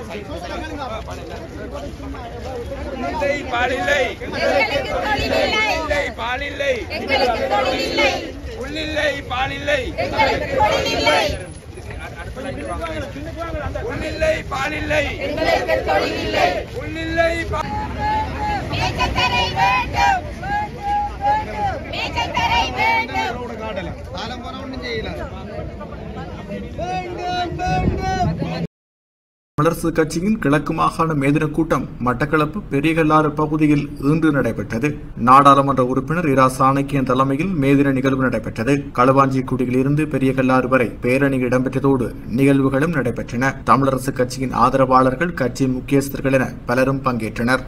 இல்லை பாலில்லை எங்களுக்கு தொழிலில்லை இல்லை பாலில்லை எங்களுக்கு தொழிலில்லை உள்ளில்லை பாலில்லை எங்களுக்கு தொழிலில்லை உள்ளில்லை பாலில்லை எங்களுக்கு தொழிலில்லை உள்ளில்லை பா- மேய்ச்சல் தரை வேண்டும் மேய்ச்சல் தரை வேண்டும் தமிழரசு கட்சியின் கிழக்கு மாகாண மேதின கூட்டம் மட்டக்களப்பு பெரியகல்லாறு பகுதியில் இன்று நடைபெற்றது நாடாளுமன்ற உறுப்பினர் இரா சாணக்கியன் தலைமையில் மேதின நிகழ்வு நடைபெற்றது களுவாஞ்சிக்குடியில் இருந்து பெரியகல்லாறு வரை பேரணி இடம்பெற்றதோடு நிகழ்வுகளும் நடைபெற்றன தமிழரசு கட்சியின் ஆதரவாளர்கள் கட்சி முக்கியஸ்தர்கள் என பலரும் பங்கேற்றனர்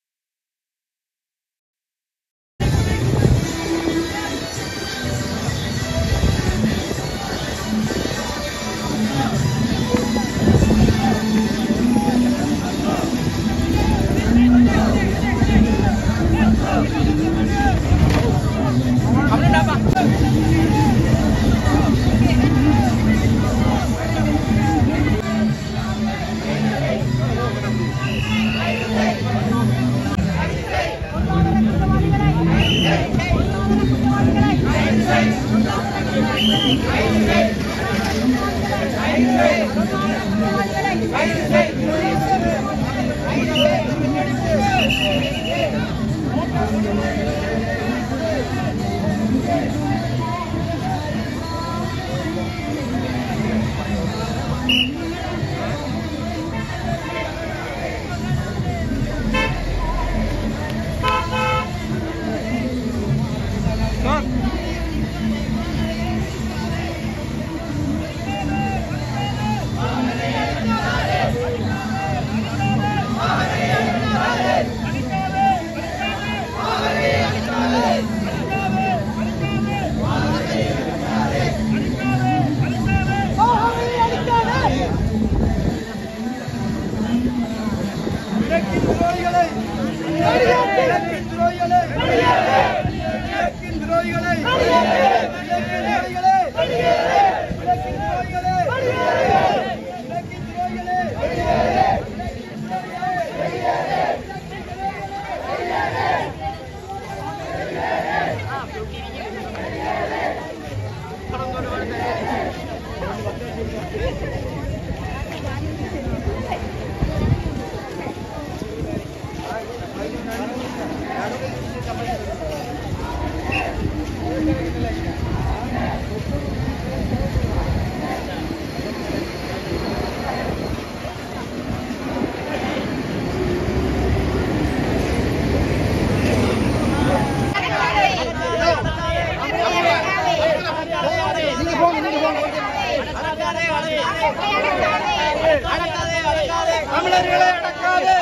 தமிழர்களை அடக்காதே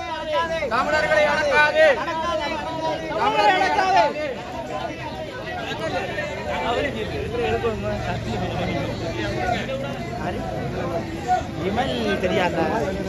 தமிழர்களை அடக்காதே தமிழர்களை அடக்காதே இமல் தெரியாதா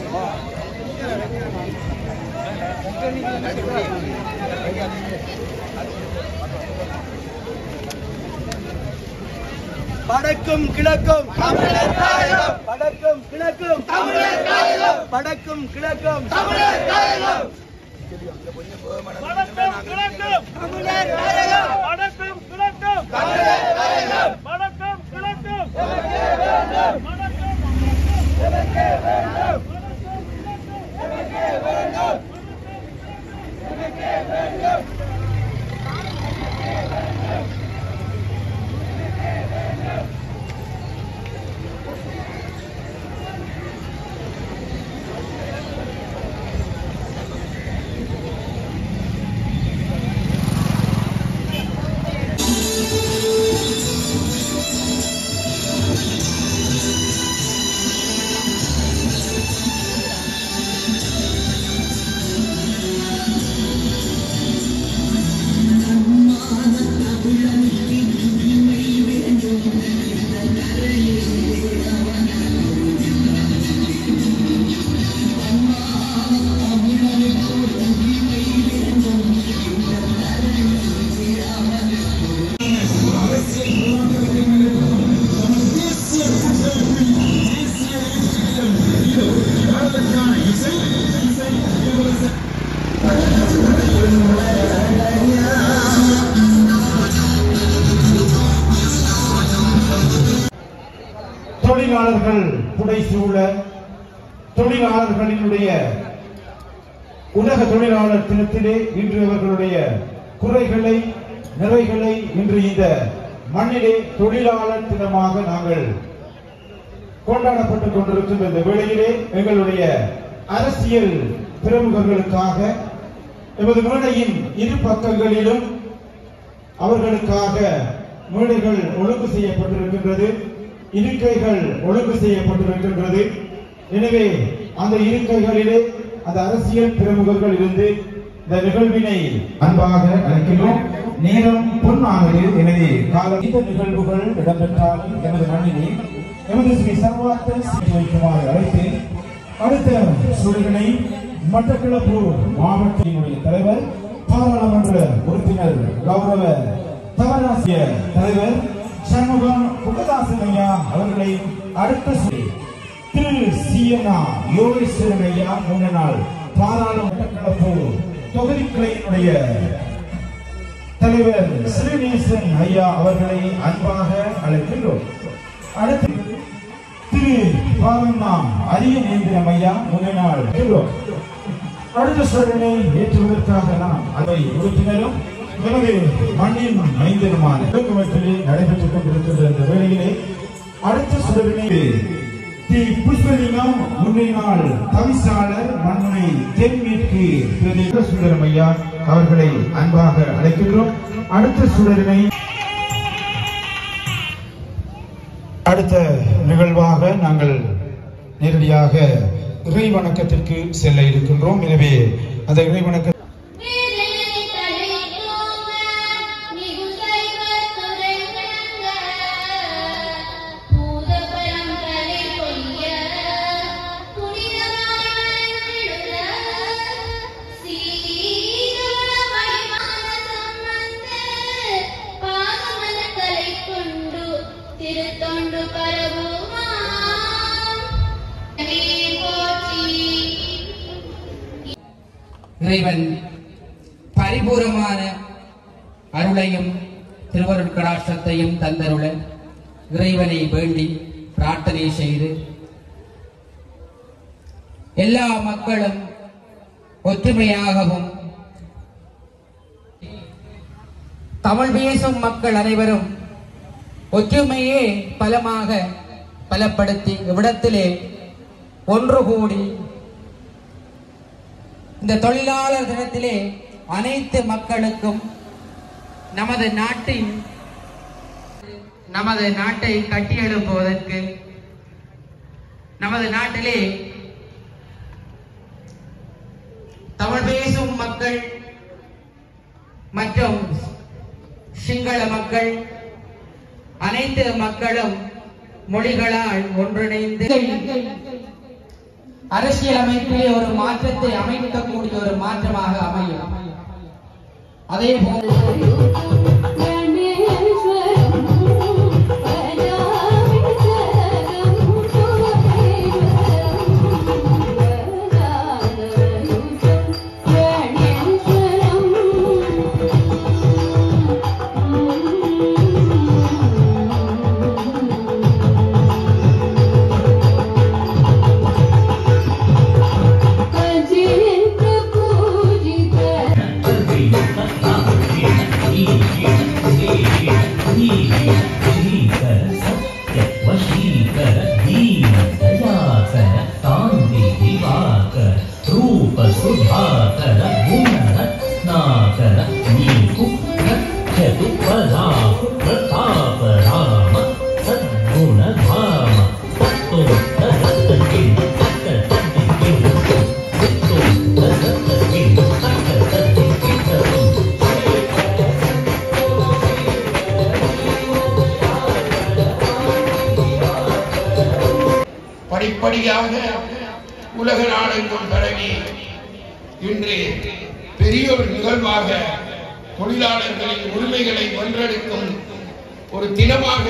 வடக்கும் கிழக்கும் தமிழர் தாயகம் வடக்கும் கிழக்கும் தமிழர் தாயகம் வடக்கும் கிழக்கும் தமிழர் தாயகம் வணக்கம் கிழக்கும் தமிழர் தாயகம் வணக்கம் கிழக்கும் தமிழர் தாயகம் வணக்கம் கிழக்கும் தொழிலாளர்களினுடைய உலக தொழிலாளர் தினத்திலே இன்று அவர்களுடைய குறைகளை நிறைகளை இன்று இந்த மண்ணிலே தொழிலாளர் தினமாக நாங்கள் கொண்டாடப்பட்டுக் கொண்டிருக்கின்ற இந்த வேளையிலே எங்களுடைய அரசியல் பிரமுகர்களுக்காக எமது மேடையின் இரு பக்கங்களிலும் அவர்களுக்காக மேடைகள் ஒழுங்கு செய்யப்பட்டிருக்கின்றது இருக்கைகள் ஒழுங்கு செய்யப்பட்டிருக்கின்றது எனவே அந்த இருக்கைகளிலே அந்த அரசியல் பிரமுகர்கள் இருந்து இந்த நிகழ்வினை அன்பாக அழைக்கின்றோம் நேரம் பொன்னானது எனவே காலம் இந்த நிகழ்வுகள் இடம்பெற்றாலும் எமது மண்ணிலே எமது ஸ்ரீ சர்வார்த்த சிகிச்சை வைக்குமாறு அழைத்து அடுத்த சூழலை மட்டக்களப்பு மாவட்டத்தினுடைய தலைவர் பாராளுமன்ற உறுப்பினர் கௌரவ தவராசிய தலைவர் சண்முகம் புகதாசன் ஐயா அவர்களை அடுத்த சுழி திரு சிஎன்ஆ யோகேஸ்வரன் ஐயா முன்னாள் பாராளுமன்ற கலப்பு தொகுதி கிளையினுடைய தலைவர் ஸ்ரீநேசன் ஐயா அவர்களை அன்பாக அழைக்கின்றோம் அடுத்து திரு பாவண்ணா அரிய நேந்திரம் ஐயா முன்னாள் அழைக்கின்றோம் அடுத்த சோழனை ஏற்றுவதற்காக நாம் அதை உறுப்பினரும் எனது மண்ணின் மைந்தருமான இலக்குமத்திலே நடைபெற்றுக் கொண்டிருக்கின்ற இந்த வேளையிலே அடுத்த சுடரினை தி புஷ்பலிங்கம் முன்னினால் தவிசாளர் மண்முனை தென்மேற்கு பிரதேச சுடரம் ஐயா அவர்களை அன்பாக அழைக்கின்றோம் அடுத்த சுடரினை அடுத்த நிகழ்வாக நாங்கள் நேரடியாக இறை வணக்கத்திற்கு செல்ல இருக்கின்றோம் எனவே அந்த இறை வணக்க வேதனை தலையோங்க மிகுசைவர் துறைங்க பூத பரம்பரை பொய்ய புனிதமாய் விழுத சீதோட மணிமான சம்பந்த பாகமன கலை கொண்டு திருத்தொண்டு பரவுமா போற்றி இறைவன் பரிபூரமான அருளையும் திருவருட் கடாட்சத்தையும் தந்தருள இறைவனை வேண்டி பிரார்த்தனை செய்து எல்லா மக்களும் ஒற்றுமையாகவும் தமிழ் பேசும் மக்கள் அனைவரும் ஒற்றுமையே பலமாக பலப்படுத்தி இவ்விடத்திலே ஒன்று கூடி இந்த தொழிலாளர் தினத்திலே அனைத்து மக்களுக்கும் நமது நாட்டின் நமது நாட்டை கட்டியெழுப்புவதற்கு நமது நாட்டிலே தமிழ் பேசும் மக்கள் மற்றும் சிங்கள மக்கள் அனைத்து மக்களும் மொழிகளால் ஒன்றிணைந்து அரசியலமைப்பிலே ஒரு மாற்றத்தை அமைக்கக்கூடிய ஒரு மாற்றமாக அமையும் அதே போல ರೂಪ ಸುಧಾಕರ ಗುಣರತ್ನಾಕರ ನೀಕು ರಕ್ಷತು ಪರಾಕು ಪ್ರತಾಪ ರಾಮ ಸದ್ಗುಣ ಧಾಮ ತತ್ತೋತ್ತರತ್ತಕಿಂ ತತ್ತತದ್ದಿಕ್ಕಿಂ ತತ್ತೋತ್ತರತ್ತಕಿಂ ತತ್ತತದ್ದಿಕ್ಕಿಂ படிப்படியாக உலக நாடெங்கும் பரவி இன்று பெரிய ஒரு நிகழ்வாக தொழிலாளர்களின் உரிமைகளை வென்றெடுக்கும் ஒரு தினமாக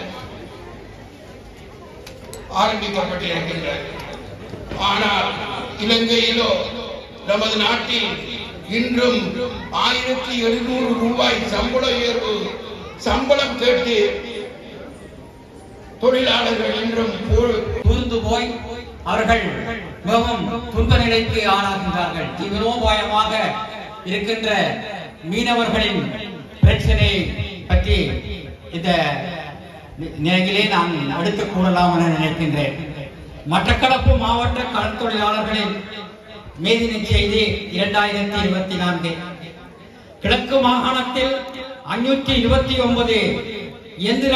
ஆரம்பிக்கப்பட்டிருக்கின்றது ஆனால் இலங்கையிலோ நமது நாட்டில் இன்றும் ஆயிரத்தி எழுநூறு ரூபாய் சம்பள உயர்வு சம்பளம் கேட்டு தொழிலாளர்கள் இன்றும் போ- புரிந்து போய் அவர்கள் மிகவும் துன்ப நிலைக்கு ஆளாகின்றார்கள் ஜீவனோபாயமாக இருக்கின்ற மீனவர்களின் பிரச்சனை பற்றி இந்த நிலையிலே நான் அடுத்து கூறலாம் என நினைக்கின்றேன் மட்டக்களப்பு மாவட்ட கடற்தொழிலாளர்களின் மேதின செய்தி இரண்டாயிரத்தி இருபத்தி நான்கு கிழக்கு மாகாணத்தில் அஞ்சூற்றி இருபத்தி ஒன்பது இயந்திர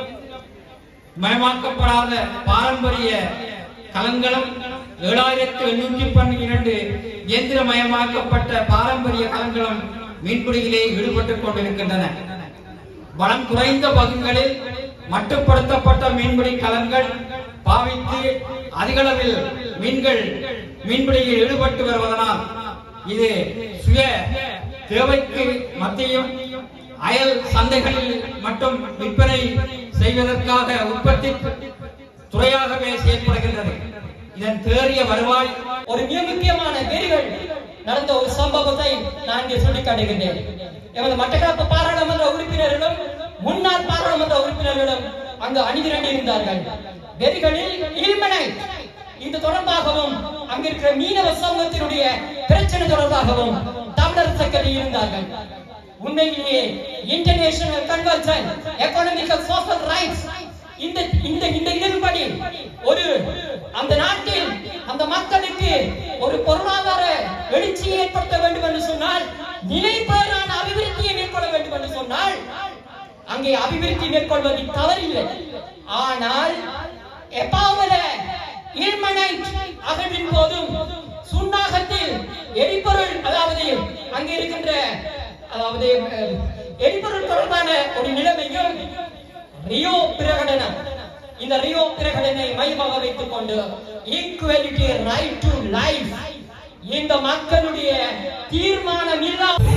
மயமாக்கப்படாத பாரம்பரிய கலங்களும் ஏழாயிரத்து எண்ணூற்றி பன்னிரண்டு இயந்திரமயமாக்கப்பட்ட பாரம்பரிய கலங்களும் மீன்பிடியிலே ஈடுபட்டுக் கொண்டிருக்கின்றன வளம் குறைந்த பகுதிகளில் மட்டுப்படுத்தப்பட்ட மீன்பிடி கலங்கள் பாவித்து அதிகளவில் மீன்கள் மீன்பிடியில் ஈடுபட்டு வருவதனால் இது சுய தேவைக்கு மத்தியும் அயல் சந்தைகளில் மட்டும் விற்பனை செய்வதற்காக உற்பத்தி துறையாகவே செயல்படுகின்றது இதன் தேறிய வருவாய் ஒரு மிக முக்கியமான வெறிகள் நடந்த ஒரு சம்பவத்தை நான் இங்கே சுட்டிக்காட்டுகின்றேன் எமது மட்டக்களப்பு பாராளுமன்ற உறுப்பினர்களும் முன்னாள் பாராளுமன்ற உறுப்பினர்களும் அங்கு அணிதிரண்டு இருந்தார்கள் வெறிகளில் இல்மனை இது தொடர்பாகவும் அங்கிருக்கிற மீனவ சமூகத்தினுடைய பிரச்சனை தொடர்பாகவும் தமிழர் சக்கரை இருந்தார்கள் உண்மையிலேயே international convention economical social rights இந்த இந்த இந்த இதன்படி ஒரு அந்த நாட்டில் அந்த மக்களுக்கு ஒரு பொருளாதார எழுச்சியை ஏற்படுத்த வேண்டும் என்று சொன்னால் நிலைப்பேறான அபிவிருத்தியை மேற்கொள்ள வேண்டும் என்று சொன்னால் அங்கே அபிவிருத்தி மேற்கொள்வதில் தவறில்லை ஆனால் எப்பாவல இல்மனை அகழ்வின் போதும் சுண்ணாகத்தில் எரிபொருள் அதாவது அங்கே இருக்கின்ற அதாவது அஹ், எரிபொருள் தொடர்பான ஒரு நிலைமையும் ரியோ பிரகடனம் இந்த ரியோ பிரகடனை மையமாக வைத்துக் கொண்டு ஈக்குவலிட்டி ரைட் டு லைஃப் இந்த மக்களுடைய தீர்மானம் இல்லாமல்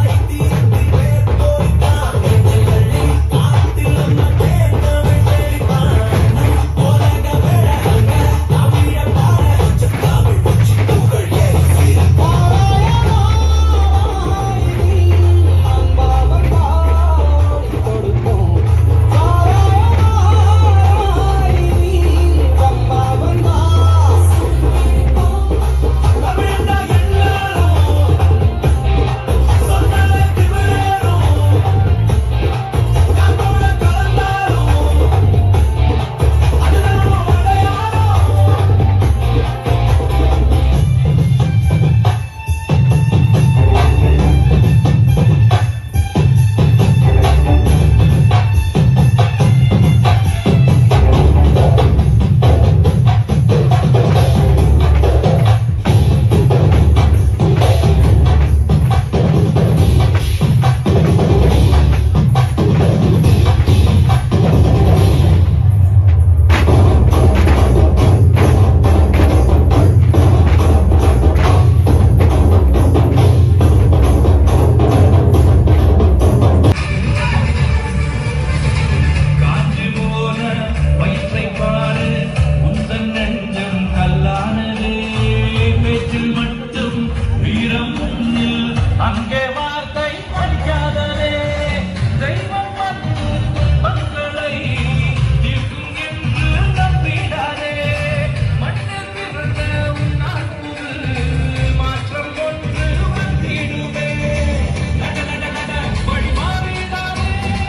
காற்று போல வயிற்றை பாரு உந்தன் நெஞ்சம் கல்லானதே பேச்சில் மட்டும் வீரம் உன்னில் அங்கே வார்த்தை படிக்காததே தெய்வம் வந்து மக்களை தீர்க்கும் என்று நம்பிடாதே மண்ணில் பிறந்த உன் நாட்புது மாற்றம் ஒன்று வந்திடுமே நட நட நட வழி மாறிடாதே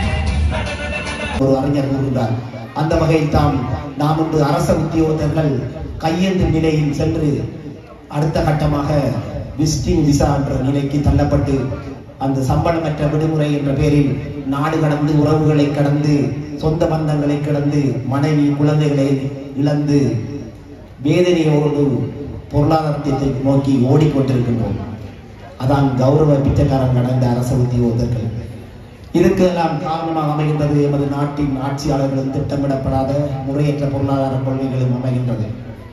ஒரு அறிஞர் கூறுகிறார் அந்த வகையில் தான் நாம் இன்று அரச உத்தியோகத்தர்கள் கையேந்து நிலையில் சென்று அடுத்த கட்டமாக விசிட்டிங் விசா என்ற நிலைக்கு தள்ளப்பட்டு அந்த சம்பளமற்ற விடுமுறை என்ற பெயரில் நாடு கடந்து உறவுகளை கடந்து சொந்த பந்தங்களை கடந்து மனைவி குழந்தைகளை இழந்து வேதனையோடு பொருளாதாரத்தை நோக்கி ஓடிக்கொண்டிருக்கின்றோம் அதான் கௌரவ பிச்சைக்காரன் நடந்த அரச உத்தியோகத்தர்கள் இதுக்கெல்லாம் காரணமாக அமைகின்றது எமது நாட்டின் ஆட்சியாளர்களும் திட்டமிடப்படாத முறையற்ற பொருளாதார கொள்கைகளும் அமைகின்றது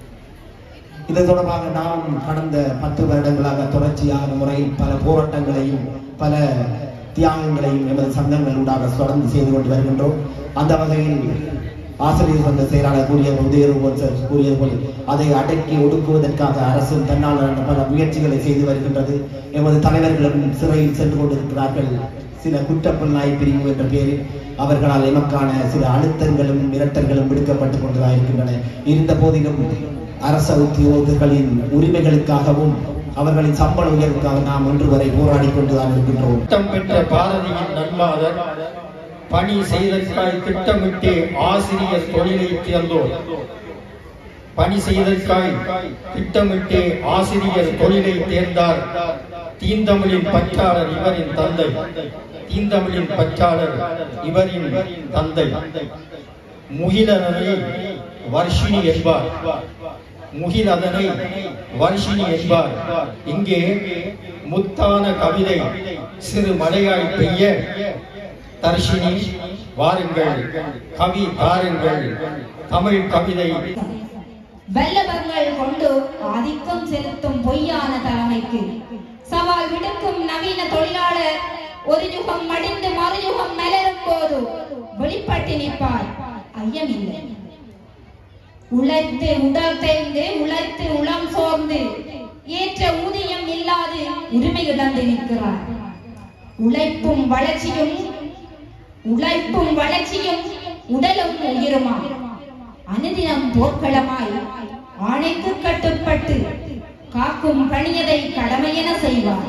இது தொடர்பாக நாம் கடந்த பத்து வருடங்களாக தொடர்ச்சியான முறையில் பல போராட்டங்களையும் பல தியாகங்களையும் எமது சங்கங்களூடாக தொடர்ந்து செய்து கொண்டு வருகின்றோம் அந்த வகையில் ஆசிரியர் சங்க செயலாளர் கூறிய உதயர் கூறியது போல் அதை அடக்கி ஒடுக்குவதற்காக அரசும் தன்னால் பல முயற்சிகளை செய்து வருகின்றது எமது தலைவர்களும் சிறையில் சென்று கொண்டிருக்கிறார்கள் சில குற்றப்புலனாய் பிரிவு என்ற பெயரில் அவர்களால் எமக்கான சில அழுத்தங்களும் மிரட்டல்களும் விடுக்கப்பட்டுக் கொண்டுதான் இருக்கின்றன இருந்த போதிலும் அரச உத்தியோகர்களின் உரிமைகளுக்காகவும் அவர்களின் சம்பள உயர்வுக்காக நாம் இன்று வரை போராடி கொண்டுதான் இருக்கின்றோம் பட்டம் பெற்ற பாரதியின் நன்மாதர் பணி செய்தற்காய் திட்டமிட்டு ஆசிரியர் தொழிலை தேர்ந்தோர் பணி செய்தற்காய் திட்டமிட்டு ஆசிரியர் தொழிலை தேர்ந்தார் தீந்தமிழின் பற்றாளர் இவரின் தந்தை தீந்தமிழின் பற்றாளர் இவரின் தந்தை முகிலனை வர்ஷினி என்பார் முகிலதனை வர்ஷினி என்பார் இங்கே முத்தான கவிதை சிறு மழையாய் பெய்ய தர்ஷினி வாருங்கள் கவி தாருங்கள் தமிழ் கவிதை வல்லவர்கள் கொண்டு ஆதிக்கம் செலுத்தும் பொய்யான தலைமைக்கு சவால் விடுக்கும் நவீன தொழிலாளர் ஒரு யுகம் மடிந்து மறுயுகம் மலரும் போது வெளிப்பட்டு நிற்பார் ஐயமில்லை உழைத்து உடல் தேர்ந்து உழைத்து உளம் சோர்ந்து ஏற்ற ஊதியம் இல்லாது உரிமை இழந்து நிற்கிறார் உழைப்பும் வளர்ச்சியும் உழைப்பும் வளர்ச்சியும் உடலும் உயிருமா அனுதினம் போர்க்களமாய் ஆணைக்கு கட்டுப்பட்டு காக்கும் பணியதை கடமையென செய்வார்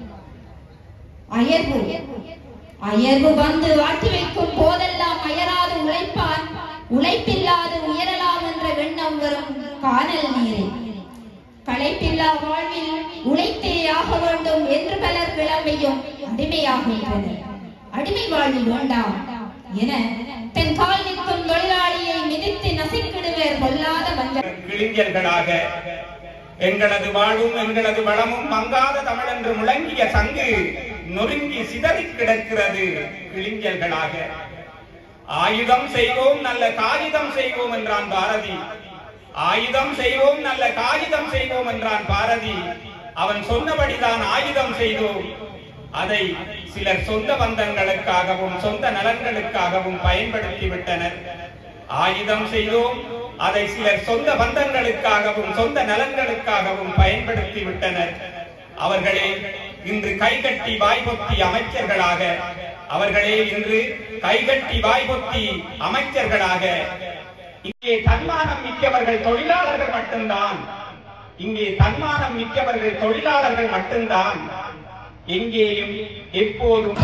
அயர்வு அயர்வு வந்து ஆட்டி வைக்கும் போதெல்லாம் அயராது உழைப்பான் உழைப்பில்லாது உயரலாம் என்ற எண்ணம் வரும் காணல் நீரை களைப்பில்லா வாழ்வில் உழைத்தே ஆக வேண்டும் என்று பலர் கிளம்பியும் அடிமையாகின்றனர் அடிமை வாழ்வு வேண்டாம் என தன் கால் நிற்கும் தொழிலாளியை மிதித்து நசிக்கிடுவர் கொல்லாத வஞ்ச கிழிஞ்சல்களாக எங்களது வாழ்வும் எங்களது வளமும் மங்காத தமிழ் என்று முழங்கிய சங்கு நொறுங்கி சிதறி கிடக்கிறது கிழிஞ்சல்களாக ஆயுதம் செய்வோம் நல்ல காகிதம் செய்வோம் என்றான் பாரதி ஆயுதம் செய்வோம் நல்ல காகிதம் செய்வோம் என்றான் பாரதி அவன் சொன்னபடிதான் ஆயுதம் செய்தோம் அதை சிலர் சொந்த பந்தங்களுக்காகவும் சொந்த நலன்களுக்காகவும் பயன்படுத்தி விட்டனர் ஆயுதம் செய்தோம் அதை சிலர் சொந்த பந்தங்களுக்காகவும் சொந்த நலன்களுக்காகவும் பயன்படுத்தி விட்டனர் அவர்களே இன்று கைகட்டி வாய்ப்பொத்தி அமைச்சர்களாக அவர்களே இன்று கைகட்டி வாய்ப்பொத்தி அமைச்சர்களாக இங்கே தன்மானம் மிக்கவர்கள் தொழிலாளர்கள் மட்டும்தான் இங்கே தன்மானம் மிக்கவர்கள் தொழிலாளர்கள் மட்டும்தான் எங்கேயும் எப்போதும்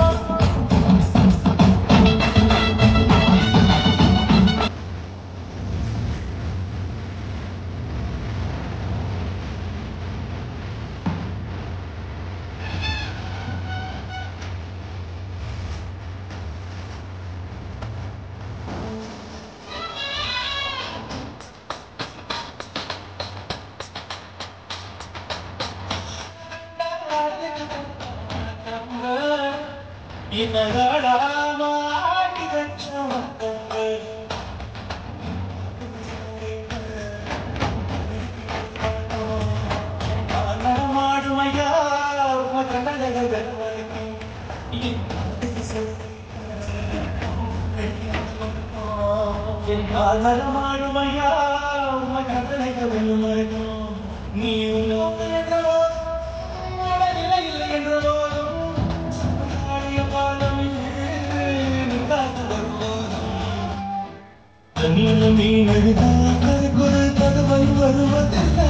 நலமாடுமையா உமை கட்டளைகள் நீ உன்னோடு என்றவோ இல்லை இல்லை என்றபோதும் ஆடிய பாலம் நீ காத்து வருவோதும் தண்ணீர் மீன் எழுதால் கருக்குள் தகவை வருவதில்லை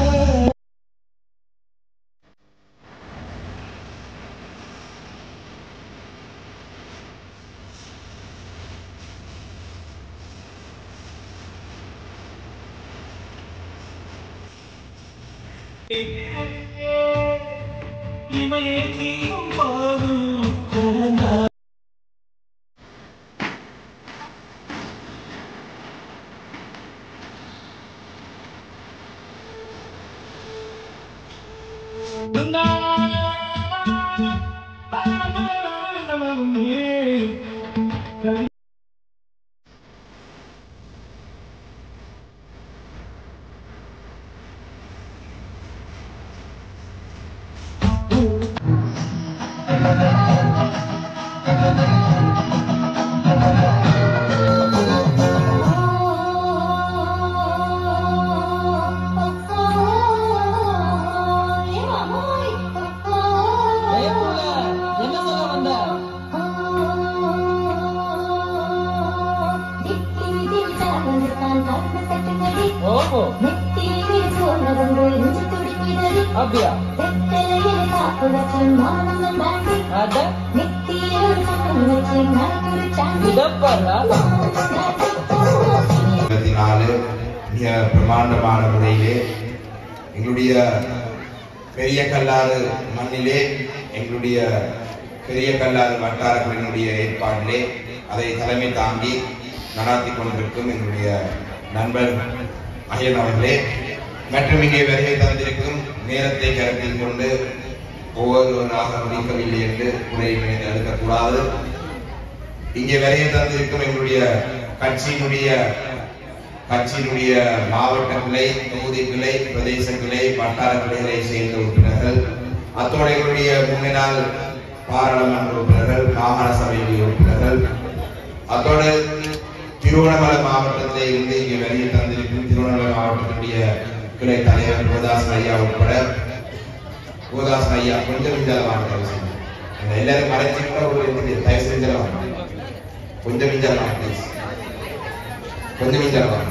இமையே நீயும் போதும் என்ன சொல்ல வந்த அப்படியா அதான் இதப்பாரா இருபத்தி நாலு மிக பிரமாண்டமான முறையிலே எங்களுடைய பெரிய கல்லாறு மண்ணிலே எங்களுடைய பெரிய கல்லாறு வட்டாரங்களினுடைய ஏற்பாட்டிலே அதை தலைமை தாங்கி நடாத்தி கொண்டிருக்கும் எங்களுடைய நண்பர் அயன் அவர்களே மற்றும் இங்கே வருகை தந்திருக்கும் நேரத்தை கருத்தில் கொண்டு ஒவ்வொருவராக முடிக்கவில்லை என்று உரையை எடுக்கக்கூடாது இங்கே வருகை தந்திருக்கும் எங்களுடைய கட்சியினுடைய கட்சியினுடைய மாவட்ட கிளை தொகுதி கிளை பிரதேச கிளை வட்டார கிளைகளை சேர்ந்த உறுப்பினர்கள் அத்தோடு எங்களுடைய முன்னாள் பாராளுமன்ற உறுப்பினர்கள் மாகாண சபையுடைய உறுப்பினர்கள் அத்தோடு திருவண்ணாமலை மாவட்டத்திலே இருந்து இங்கே வருகை தந்திருக்கும் திருவண்ணாமலை மாவட்டத்தினுடைய கிளை தலைவர் கோதாஸ் ஐயா உட்பட கோதாஸ் ஐயா கொஞ்சம் விஞ்சால வாங்க எல்லாரும் மறைச்சு கூட ஒரு இடத்துக்கு தயவு செஞ்சல வாங்க கொஞ்சம் விஞ்சால வாங்க கொஞ்சம் விஞ்சால வாங்க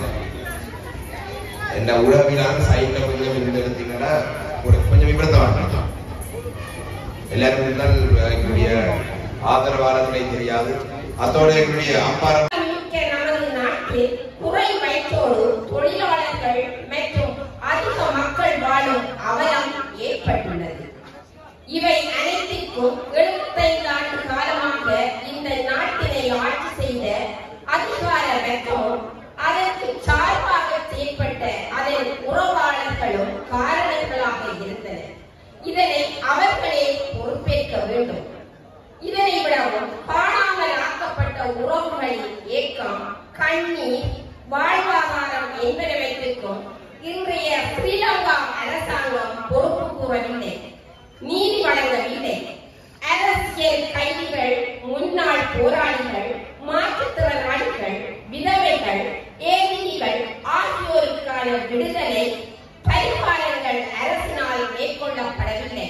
என்ன உறவினாலும் சைட்ல கொஞ்சம் இந்த எடுத்தீங்கன்னா ஒரு கொஞ்சம் விபரத்தை வாங்க எல்லாரும் இருந்தால் எங்களுடைய ஆதரவாளர்களை தெரியாது அத்தோட எங்களுடைய அப்பாரம் மிக்க நமது நாட்டில் குறை வயிற்றோடு தொழிலாளர்கள் மற்றும் அதிக மக்கள் வாழும் அவலம் ஏற்பட்டுள்ளது இவை அனைத்திற்கும் எழுபத்தைந்து ஆண்டு காலமாக இந்த நாட்டினை ஆட்சி செய்த அதிகார வர்க்கமும் அதற்கு சார்பாக செயல்பட்ட அதன் உறவாளர்களும் காரணங்களாக இருந்தனர் இதனை அவர்களே பொறுப்பேற்க வேண்டும் இதனை விடவும் காணாமல் ஆக்கப்பட்ட உறவுகளின் ஏக்கம் கண்ணீர் வாழ்வாதாரம் என்பனவற்றிற்கும் இன்றைய ஸ்ரீலங்கா அரசாங்கம் பொறுப்பு கூறவில்லை நீதி வழங்கவில்லை அரசியல் கைதிகள் முன்னாள் போராளிகள் மாற்றுத்திறனாளிகள் விதவைகள் ஏவிகள் ஆகியோருக்கான விடுதலை பரிகாரங்கள் அரசினால் மேற்கொள்ளப்படவில்லை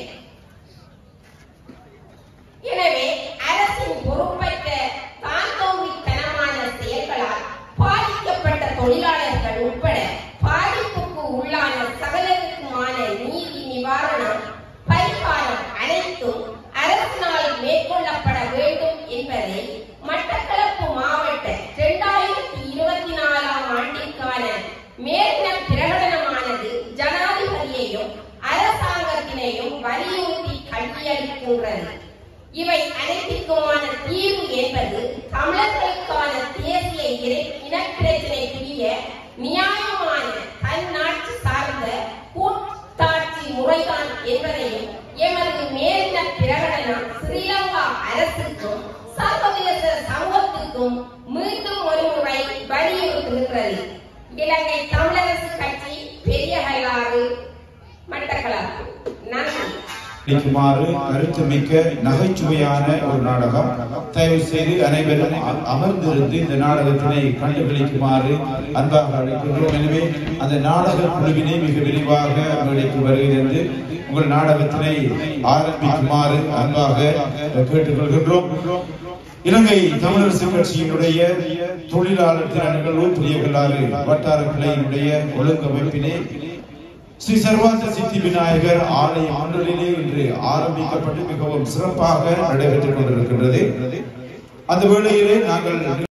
எனவே அரசின் பொறுப்பற்ற தாந்தோங்கித்தனமான செயல்களால் பாதிக்கப்பட்ட தொழிலாளர்கள் உட்பட பாதிப்புக்கு உள்ளான சகலருக்குமான நீதி நிவாரணம் பரிகாரம் அனைத்தும் அரசினால் மேற்கொள்ளப்பட வேண்டும் என்பதை மட்டக்களப்பு மாவட்ட இரண்டாயிரத்தி இருபத்தி நாலாம் ஆண்டிற்கான மேற்ன பிரகடனமானது ஜனாதிபதியையும் அரசாங்கத்தினையும் வலியுறுத்தி கல்வியளிக்கின்றது இவை அனைத்திற்குமான தீர்வு என்பது தமிழர்களுக்கான தேசிய இன- இனப்பிரச்சினைக்குரிய நியாயமான தன்னாட்சி சார்ந்த கூட்டாட்சி முறைதான் என்பதையும் எமது மேலின பிரகடனம் ஸ்ரீலங்கா அரசுக்கும் சர்வதேச சமூகத்திற்கும் மீண்டும் ஒரு முறை வலியுறுத்துகின்றது இலங்கை தமிழரசு கட்சி பெரிய கல்லாறு மட்டக்களப்பு நன்றி அளிக்குமாறு கருத்து மிக்க நகைச்சுவையான ஒரு நாடகம் தயவு செய்து அனைவரும் அ- அமர்ந்திருந்து இந்த நாடகத்தினை கண்டுகளிக்குமாறு அன்பாக அழைக்கின்றோம் எனவே அந்த நாடக குழுவினை மிக விரைவாக மேடைக்கு வருகிறது உங்கள் நாடகத்தினை ஆரம்பிக்குமாறு அன்பாக கேட்டுக்கொள்கின்றோம் இலங்கை தமிழரசு கட்சியினுடைய தொழிலாளர் தின நிகழ்வு புதிய கல்லாறு வட்டார கிளையினுடைய ஒழுங்கமைப்பினை ஸ்ரீ சர்வாந்த சித்தி விநாயகர் ஆலய மண்டலிலே இன்று ஆரம்பிக்கப்பட்டு மிகவும் சிறப்பாக நடைபெற்றுக் கொண்டிருக்கின்றது அந்த வேளையிலே நாங்கள்